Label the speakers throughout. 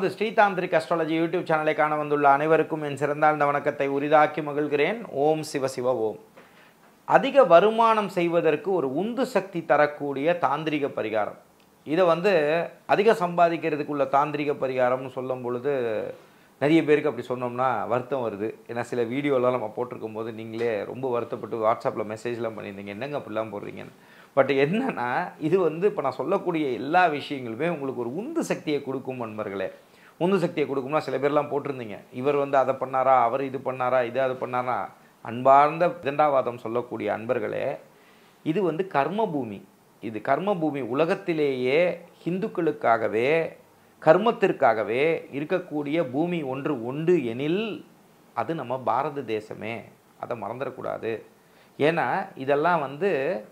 Speaker 1: நமது ஸ்ரீதாந்திரிக் astrology YouTube சேனலை காண வந்துள்ள அனைவருக்கும் என் சிறந்தாழ்ந்த வணக்கத்தை உரிதாக்கி மகிழ்கிறேன் ஓம் சிவ சிவ ஓம் அதிக வருமானம் செய்வதற்கு ஒரு உந்து சக்தி தரக்கூடிய தாந்திரிக பரிகாரம் இதை வந்து அதிக சம்பாதிக்கிறதுக்குள்ள தாந்திரிக பரிகாரம்னு சொல்லும் பொழுது நிறைய பேருக்கு அப்படி சொன்னோம்னா வருத்தம் வருது ஏன்னா சில வீடியோலாம் நம்ம போட்டிருக்கும் போது நீங்களே ரொம்ப வருத்தப்பட்டு வாட்ஸ்அப்பில் மெசேஜ்லாம் பண்ணியிருந்தீங்க என்னங்க அப்படிலாம் போடுறீங்கன்னு பட் என்னன்னா இது வந்து இப்போ நான் சொல்லக்கூடிய எல்லா விஷயங்களுமே உங்களுக்கு ஒரு உந்து சக்தியை கொடுக்கும் நண்பர்களே உந்து சக்தியை கொடுக்கும்னா சில பேர்லாம் போட்டிருந்தீங்க இவர் வந்து அதை பண்ணாரா அவர் இது பண்ணாரா இது அது பண்ணாரா அன்பார்ந்த விதண்டாவாதம் சொல்லக்கூடிய அன்பர்களே இது வந்து கர்ம பூமி இது கர்ம பூமி உலகத்திலேயே இந்துக்களுக்காகவே கர்மத்திற்காகவே இருக்கக்கூடிய பூமி ஒன்று உண்டு எனில் அது நம்ம பாரத தேசமே அதை மறந்துடக்கூடாது ஏன்னா இதெல்லாம் வந்து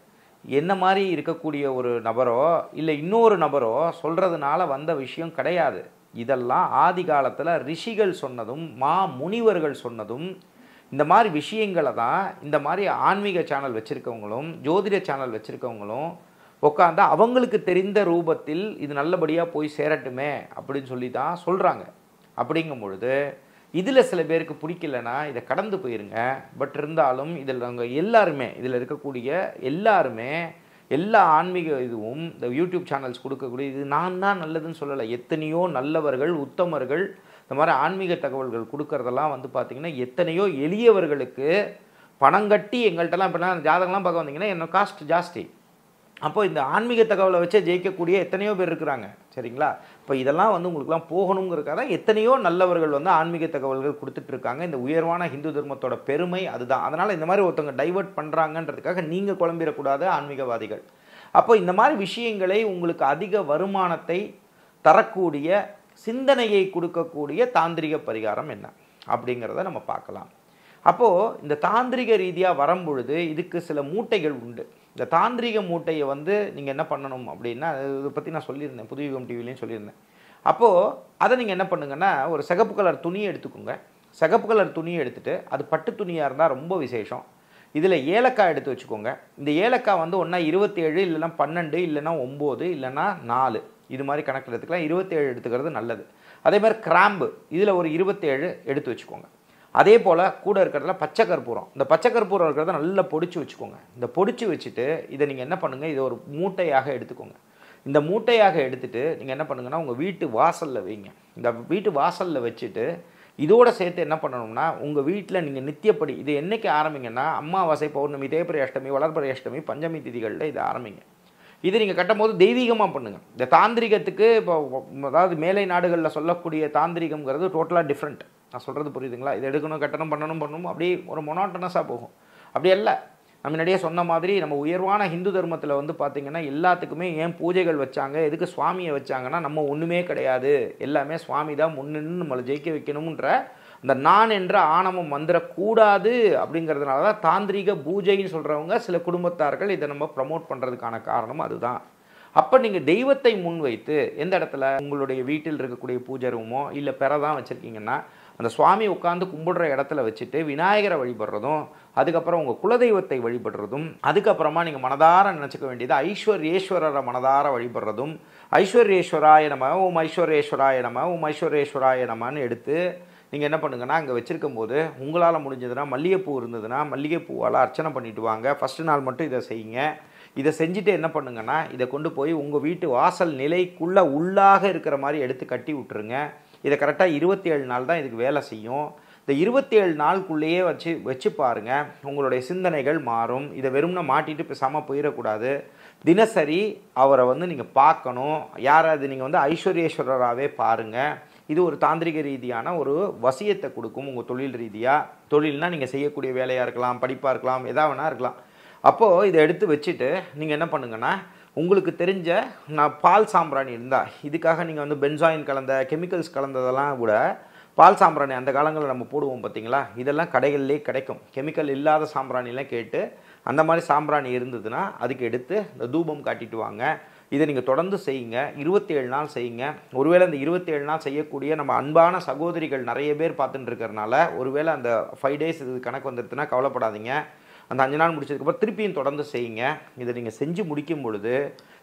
Speaker 1: என்ன மாதிரி இருக்கக்கூடிய ஒரு நபரோ இல்லை இன்னொரு நபரோ சொல்கிறதுனால வந்த விஷயம் கிடையாது இதெல்லாம் ஆதி காலத்தில் ரிஷிகள் சொன்னதும் மா முனிவர்கள் சொன்னதும் இந்த மாதிரி விஷயங்களை தான் இந்த மாதிரி ஆன்மீக சேனல் வச்சுருக்கவங்களும் ஜோதிட சேனல் வச்சுருக்கவங்களும் உட்காந்து அவங்களுக்கு தெரிந்த ரூபத்தில் இது நல்லபடியாக போய் சேரட்டுமே அப்படின்னு சொல்லி தான் சொல்கிறாங்க அப்படிங்கும் பொழுது இதில் சில பேருக்கு பிடிக்கலனா இதை கடந்து போயிருங்க பட் இருந்தாலும் இதில் நாங்கள் எல்லாருமே இதில் இருக்கக்கூடிய எல்லாருமே எல்லா ஆன்மீக இதுவும் இந்த யூடியூப் சேனல்ஸ் கொடுக்கக்கூடிய இது நான் தான் நல்லதுன்னு சொல்லலை எத்தனையோ நல்லவர்கள் உத்தமர்கள் இந்த மாதிரி ஆன்மீக தகவல்கள் கொடுக்கறதெல்லாம் வந்து பார்த்திங்கன்னா எத்தனையோ எளியவர்களுக்கு பணம் கட்டி எங்கள்கிட்டலாம் இப்போலாம் ஜாதகம்லாம் பார்க்க வந்தீங்கன்னா என்ன காஸ்ட் ஜாஸ்தி அப்போ இந்த ஆன்மீக தகவலை வச்சே ஜெயிக்கக்கூடிய எத்தனையோ பேர் இருக்கிறாங்க சரிங்களா இப்போ இதெல்லாம் வந்து உங்களுக்குலாம் போகணுங்கிறக்காக எத்தனையோ நல்லவர்கள் வந்து ஆன்மீக தகவல்கள் கொடுத்துட்டு இருக்காங்க இந்த உயர்வான ஹிந்து தர்மத்தோட பெருமை அதுதான் அதனால் இந்த மாதிரி ஒருத்தவங்க டைவர்ட் பண்ணுறாங்கன்றதுக்காக நீங்கள் குழம்பிடக்கூடாது ஆன்மீகவாதிகள் அப்போ இந்த மாதிரி விஷயங்களை உங்களுக்கு அதிக வருமானத்தை தரக்கூடிய சிந்தனையை கொடுக்கக்கூடிய தாந்திரிக பரிகாரம் என்ன அப்படிங்கிறத நம்ம பார்க்கலாம் அப்போது இந்த தாந்திரிக ரீதியாக வரும்பொழுது இதுக்கு சில மூட்டைகள் உண்டு இந்த தாந்திரிக மூட்டையை வந்து நீங்கள் என்ன பண்ணணும் அப்படின்னா இதை பற்றி நான் சொல்லியிருந்தேன் புதுயுகம் டிவிலையும் சொல்லியிருந்தேன் அப்போது அதை நீங்கள் என்ன பண்ணுங்கன்னா ஒரு சிகப்பு கலர் துணியை எடுத்துக்கோங்க சிகப்பு கலர் துணியை எடுத்துகிட்டு அது பட்டு துணியாக இருந்தால் ரொம்ப விசேஷம் இதில் ஏலக்காய் எடுத்து வச்சுக்கோங்க இந்த ஏலக்காய் வந்து ஒன்றா இருபத்தேழு இல்லைன்னா பன்னெண்டு இல்லைன்னா ஒம்பது இல்லைன்னா நாலு இது மாதிரி கணக்கில் எடுத்துக்கலாம் இருபத்தேழு எடுத்துக்கிறது நல்லது அதே மாதிரி கிராம்பு இதில் ஒரு இருபத்தேழு எடுத்து வச்சுக்கோங்க அதே போல் கூட இருக்கிறதுல பச்சை கற்பூரம் இந்த பச்சை கற்பூரம் இருக்கிறத நல்லா பொடிச்சு வச்சுக்கோங்க இந்த பொடிச்சு வச்சுட்டு இதை நீங்கள் என்ன பண்ணுங்கள் இதை ஒரு மூட்டையாக எடுத்துக்கோங்க இந்த மூட்டையாக எடுத்துட்டு நீங்கள் என்ன பண்ணுங்கன்னா உங்கள் வீட்டு வாசலில் வைங்க இந்த வீட்டு வாசலில் வச்சுட்டு இதோட சேர்த்து என்ன பண்ணணும்னா உங்கள் வீட்டில் நீங்கள் நித்தியப்படி இது என்றைக்கு ஆரம்பிங்கன்னா அமாவாசை பௌர்ணமி தேய்பிரை அஷ்டமி வளர்பிறை அஷ்டமி பஞ்சமி திதிகளில் இதை ஆரம்பிங்க இது நீங்கள் கட்டும்போது தெய்வீகமாக பண்ணுங்கள் இந்த தாந்திரிகத்துக்கு இப்போ அதாவது மேலை நாடுகளில் சொல்லக்கூடிய தாந்திரிகம்ங்கிறது டோட்டலாக டிஃப்ரெண்ட் நான் சொல்கிறது புரியுதுங்களா இது எடுக்கணும் கட்டணும் பண்ணணும் பண்ணணும் அப்படியே ஒரு மொனாட்டனஸாக போகும் அப்படி அல்ல நம்ம முன்னாடியே சொன்ன மாதிரி நம்ம உயர்வான ஹிந்து தர்மத்தில் வந்து பார்த்திங்கன்னா எல்லாத்துக்குமே ஏன் பூஜைகள் வச்சாங்க எதுக்கு சுவாமியை வச்சாங்கன்னா நம்ம ஒன்றுமே கிடையாது எல்லாமே சுவாமி தான் முன்னின்னு நம்மளை ஜெயிக்க வைக்கணுன்ற இந்த நான் என்ற ஆணவம் வந்துடக்கூடாது அப்படிங்கிறதுனால தான் தாந்திரிக பூஜைன்னு சொல்கிறவங்க சில குடும்பத்தார்கள் இதை நம்ம ப்ரமோட் பண்ணுறதுக்கான காரணம் அதுதான் அப்போ நீங்கள் தெய்வத்தை முன்வைத்து எந்த இடத்துல உங்களுடைய வீட்டில் இருக்கக்கூடிய பூஜை ரூமோ இல்லை பெற தான் வச்சுருக்கீங்கன்னா அந்த சுவாமி உட்காந்து கும்பிடுற இடத்துல வச்சுட்டு விநாயகரை வழிபடுறதும் அதுக்கப்புறம் உங்கள் குலதெய்வத்தை வழிபடுறதும் அதுக்கப்புறமா நீங்கள் மனதார நினச்சிக்க வேண்டியது ஐஸ்வர்யேஸ்வரரை மனதார வழிபடுறதும் ஐஸ்வர்யேஸ்வராய நம ஓம் ஐஸ்வர்யேஸ்வராய நம ஓம் ஐஸ்வர்யேஸ்வராய நமன்னு எடுத்து நீங்கள் என்ன பண்ணுங்கன்னா அங்கே வச்சுருக்கும் போது உங்களால் முடிஞ்சதுன்னா மல்லிகைப்பூ இருந்ததுன்னா மல்லிகைப்பூவால் அர்ச்சனை பண்ணிட்டு வாங்க ஃபஸ்ட்டு நாள் மட்டும் இதை செய்யுங்க இதை செஞ்சுட்டு என்ன பண்ணுங்கன்னா இதை கொண்டு போய் உங்கள் வீட்டு வாசல் நிலைக்குள்ளே உள்ளாக இருக்கிற மாதிரி எடுத்து கட்டி விட்டுருங்க இதை கரெக்டாக இருபத்தி ஏழு நாள் தான் இதுக்கு வேலை செய்யும் இந்த இருபத்தி ஏழு நாளுக்குள்ளேயே வச்சு வச்சு பாருங்கள் உங்களுடைய சிந்தனைகள் மாறும் இதை வெறும்னா மாட்டிட்டு பேசாமல் போயிடக்கூடாது தினசரி அவரை வந்து நீங்கள் பார்க்கணும் யாராவது நீங்கள் வந்து ஐஸ்வர்யேஸ்வரராகவே பாருங்கள் இது ஒரு தாந்திரிக ரீதியான ஒரு வசியத்தை கொடுக்கும் உங்கள் தொழில் ரீதியாக தொழில்னால் நீங்கள் செய்யக்கூடிய வேலையாக இருக்கலாம் படிப்பாக இருக்கலாம் எதா வேணா இருக்கலாம் அப்போது இதை எடுத்து வச்சுட்டு நீங்கள் என்ன பண்ணுங்கன்னா உங்களுக்கு தெரிஞ்ச நான் பால் சாம்பிராணி இருந்தால் இதுக்காக நீங்கள் வந்து பென்சாயின் கலந்த கெமிக்கல்ஸ் கலந்ததெல்லாம் கூட பால் சாம்பிராணி அந்த காலங்களில் நம்ம போடுவோம் பார்த்தீங்களா இதெல்லாம் கடைகள்லேயே கிடைக்கும் கெமிக்கல் இல்லாத சாம்பிராணிலாம் கேட்டு அந்த மாதிரி சாம்பிராணி இருந்ததுன்னா அதுக்கு எடுத்து இந்த தூபம் காட்டிட்டு வாங்க இதை நீங்கள் தொடர்ந்து செய்யுங்க இருபத்தேழு நாள் செய்யுங்க ஒருவேளை அந்த இருபத்தேழு நாள் செய்யக்கூடிய நம்ம அன்பான சகோதரிகள் நிறைய பேர் பார்த்துட்டு இருக்கிறனால ஒருவேளை அந்த ஃபைவ் டேஸ் இது கணக்கு வந்துடுதுன்னா கவலைப்படாதீங்க அந்த அஞ்சு நாள் முடிச்சதுக்கப்புறம் திருப்பியும் தொடர்ந்து செய்யுங்க இதை நீங்கள் செஞ்சு முடிக்கும் பொழுது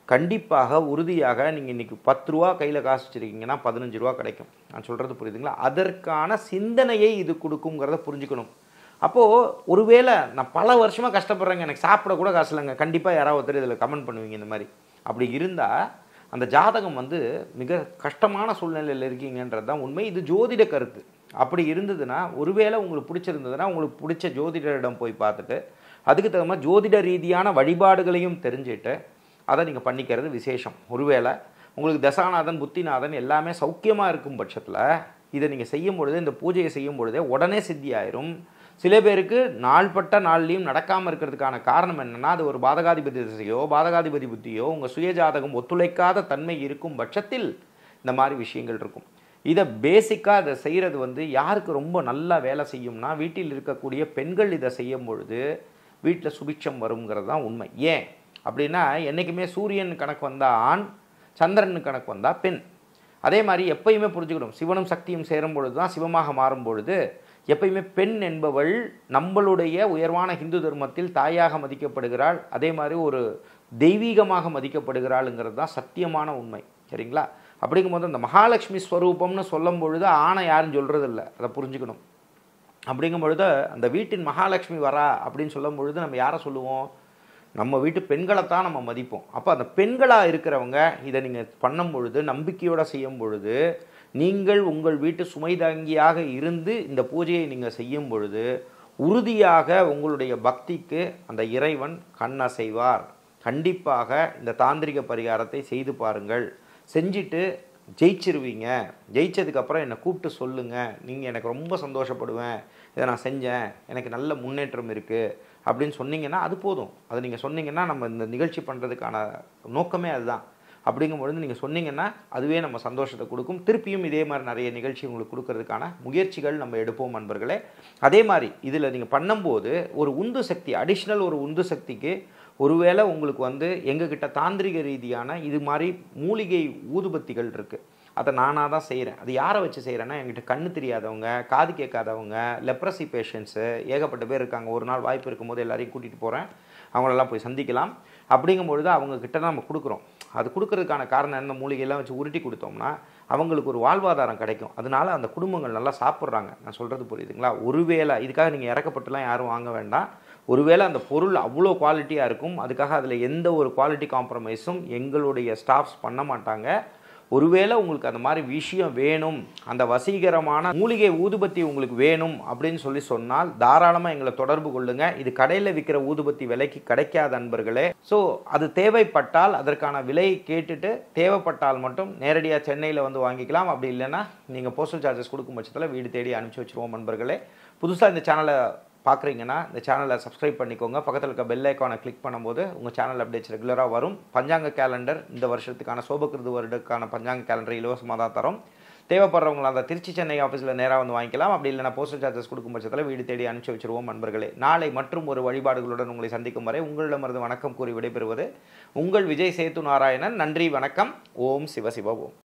Speaker 1: கண்டிப்பாக உறுதியாக நீங்கள் இன்றைக்கி பத்து ரூபா கையில் காசு வச்சுருக்கீங்கன்னா பதினஞ்சு ரூபா கிடைக்கும் நான் சொல்கிறது புரியுதுங்களா அதற்கான சிந்தனையை இது கொடுக்குங்கிறத புரிஞ்சுக்கணும் அப்போது ஒருவேளை நான் பல வருஷமாக கஷ்டப்படுறேங்க எனக்கு சாப்பிட கூட காசு இல்லைங்க கண்டிப்பாக யாராவது ஒருத்தர் இதில் கமெண்ட் பண்ணுவீங்க இந்த மாதிரி அப்படி இருந்தால் அந்த ஜாதகம் வந்து மிக கஷ்டமான சூழ்நிலையில் இருக்கீங்கன்றது தான் உண்மை இது ஜோதிட கருத்து அப்படி இருந்ததுன்னா ஒருவேளை உங்களுக்கு பிடிச்சிருந்ததுன்னா உங்களுக்கு பிடிச்ச ஜோதிடரிடம் போய் பார்த்துட்டு அதுக்கு தகுந்த மாதிரி ஜோதிட ரீதியான வழிபாடுகளையும் தெரிஞ்சுட்டு அதை நீங்கள் பண்ணிக்கிறது விசேஷம் ஒருவேளை உங்களுக்கு தசாநாதன் புத்திநாதன் எல்லாமே சௌக்கியமாக இருக்கும் பட்சத்தில் இதை நீங்கள் செய்யும் பொழுது இந்த பூஜையை செய்யும் பொழுதே உடனே சித்தி ஆயிரும் சில பேருக்கு நாள்பட்ட நாள்லையும் நடக்காமல் இருக்கிறதுக்கான காரணம் என்னென்னா அது ஒரு பாதகாதிபதி திசையோ பாதகாதிபதி புத்தியோ உங்கள் சுயஜாதகம் ஒத்துழைக்காத தன்மை இருக்கும் பட்சத்தில் இந்த மாதிரி விஷயங்கள் இருக்கும் இதை பேசிக்காக இதை செய்கிறது வந்து யாருக்கு ரொம்ப நல்லா வேலை செய்யும்னா வீட்டில் இருக்கக்கூடிய பெண்கள் இதை செய்யும் பொழுது வீட்டில் சுபிட்சம் வருங்கிறது தான் உண்மை ஏன் அப்படின்னா என்றைக்குமே சூரியன் கணக்கு வந்தால் ஆண் சந்திரன் கணக்கு வந்தால் பெண் அதே மாதிரி எப்பயுமே புரிஞ்சுக்கணும் சிவனும் சக்தியும் சேரும் பொழுது தான் சிவமாக மாறும் பொழுது எப்பயுமே பெண் என்பவள் நம்மளுடைய உயர்வான ஹிந்து தர்மத்தில் தாயாக மதிக்கப்படுகிறாள் அதே மாதிரி ஒரு தெய்வீகமாக மதிக்கப்படுகிறாளுங்கிறது தான் சத்தியமான உண்மை சரிங்களா அப்படிங்கும்போது அந்த மகாலட்சுமி ஸ்வரூபம்னு சொல்லும் பொழுது ஆணை யாரும் சொல்கிறதில்ல அதை புரிஞ்சுக்கணும் அப்படிங்கும் பொழுது அந்த வீட்டின் மகாலட்சுமி வரா அப்படின்னு சொல்லும் பொழுது நம்ம யாரை சொல்லுவோம் நம்ம வீட்டு பெண்களை தான் நம்ம மதிப்போம் அப்போ அந்த பெண்களாக இருக்கிறவங்க இதை நீங்கள் பண்ணும் பொழுது நம்பிக்கையோடு செய்யும் பொழுது நீங்கள் உங்கள் வீட்டு சுமை தாங்கியாக இருந்து இந்த பூஜையை நீங்கள் செய்யும் பொழுது உறுதியாக உங்களுடைய பக்திக்கு அந்த இறைவன் கண்ணசைவார் கண்டிப்பாக இந்த தாந்திரிக பரிகாரத்தை செய்து பாருங்கள் செஞ்சுட்டு ஜெயிச்சிருவீங்க ஜெயிச்சதுக்கப்புறம் என்னை கூப்பிட்டு சொல்லுங்கள் நீங்கள் எனக்கு ரொம்ப சந்தோஷப்படுவேன் இதை நான் செஞ்சேன் எனக்கு நல்ல முன்னேற்றம் இருக்குது அப்படின்னு சொன்னீங்கன்னா அது போதும் அது நீங்கள் சொன்னீங்கன்னா நம்ம இந்த நிகழ்ச்சி பண்ணுறதுக்கான நோக்கமே அதுதான் அப்படிங்கும்பொழுது நீங்கள் சொன்னீங்கன்னா அதுவே நம்ம சந்தோஷத்தை கொடுக்கும் திருப்பியும் இதே மாதிரி நிறைய நிகழ்ச்சி உங்களுக்கு கொடுக்கறதுக்கான முயற்சிகள் நம்ம எடுப்போம் நண்பர்களே அதே மாதிரி இதில் நீங்கள் பண்ணும்போது ஒரு உந்து சக்தி அடிஷ்னல் ஒரு உந்து சக்திக்கு ஒருவேளை உங்களுக்கு வந்து எங்ககிட்ட தாந்திரிக ரீதியான இது மாதிரி மூலிகை ஊதுபத்திகள் இருக்குது அதை நானாக தான் செய்கிறேன் அது யாரை வச்சு செய்கிறேன்னா என்கிட்ட கண்ணு தெரியாதவங்க காது கேட்காதவங்க லெப்ரசி பேஷண்ட்ஸு ஏகப்பட்ட பேர் இருக்காங்க ஒரு நாள் வாய்ப்பு இருக்கும்போது எல்லாரையும் கூட்டிகிட்டு போகிறேன் அவங்களெல்லாம் போய் சந்திக்கலாம் அப்படிங்கும்பொழுது அவங்க கிட்ட தான் நம்ம கொடுக்குறோம் அது கொடுக்கறதுக்கான காரணம் என்ன மூலிகையெல்லாம் வச்சு உருட்டி கொடுத்தோம்னா அவங்களுக்கு ஒரு வாழ்வாதாரம் கிடைக்கும் அதனால அந்த குடும்பங்கள் நல்லா சாப்பிட்றாங்க நான் சொல்கிறது புரியுதுங்களா ஒருவேளை இதுக்காக நீங்கள் இறக்கப்பட்டுலாம் யாரும் வாங்க வேண்டாம் ஒருவேளை அந்த பொருள் அவ்வளோ குவாலிட்டியாக இருக்கும் அதுக்காக அதில் எந்த ஒரு குவாலிட்டி காம்ப்ரமைஸும் எங்களுடைய ஸ்டாஃப்ஸ் பண்ண மாட்டாங்க ஒருவேளை உங்களுக்கு அந்த மாதிரி விஷயம் வேணும் அந்த வசீகரமான மூலிகை ஊதுபத்தி உங்களுக்கு வேணும் அப்படின்னு சொல்லி சொன்னால் தாராளமாக எங்களை தொடர்பு கொள்ளுங்க இது கடையில் விற்கிற ஊதுபத்தி விலைக்கு கிடைக்காத அன்பர்களே ஸோ அது தேவைப்பட்டால் அதற்கான விலையை கேட்டுட்டு தேவைப்பட்டால் மட்டும் நேரடியாக சென்னையில் வந்து வாங்கிக்கலாம் அப்படி இல்லைன்னா நீங்கள் போஸ்டல் சார்ஜஸ் கொடுக்கும் பட்சத்தில் வீடு தேடி அனுப்பிச்சி வச்சுருவோம் நண்பர்களே புதுசாக இந்த சேனலை பார்க்குறீங்கன்னா இந்த சேனலை சப்ஸ்கிரைப் பண்ணிக்கோங்க பக்கத்தில் இருக்க பெல் ஐக்கானை கிளிக் பண்ணும்போது உங்கள் சேனல் அப்டேட்ஸ் ரெகுலராக வரும் பஞ்சாங்க கேலண்டர் இந்த வருஷத்துக்கான சோபகிருது வருடத்துக்கான பஞ்சாங்க கேலண்டர் இலவசமாக தான் தரும் தேவைப்படுறவங்களா அந்த திருச்சி சென்னை ஆஃபீஸில் நேராக வந்து வாங்கிக்கலாம் அப்படி இல்லைனா போஸ்டல் சார்ஜஸ் கொடுக்கும் பட்சத்தில் வீடு தேடி அனுப்பிச்சி வச்சிருவோம் நண்பர்களே நாளை மற்றும் ஒரு வழிபாடுகளுடன் உங்களை சந்திக்கும் வரை உங்களிடமிருந்து வணக்கம் கூறி விடைபெறுவது உங்கள் விஜய் சேத்து நாராயணன் நன்றி வணக்கம் ஓம் சிவ சிவ ஓம்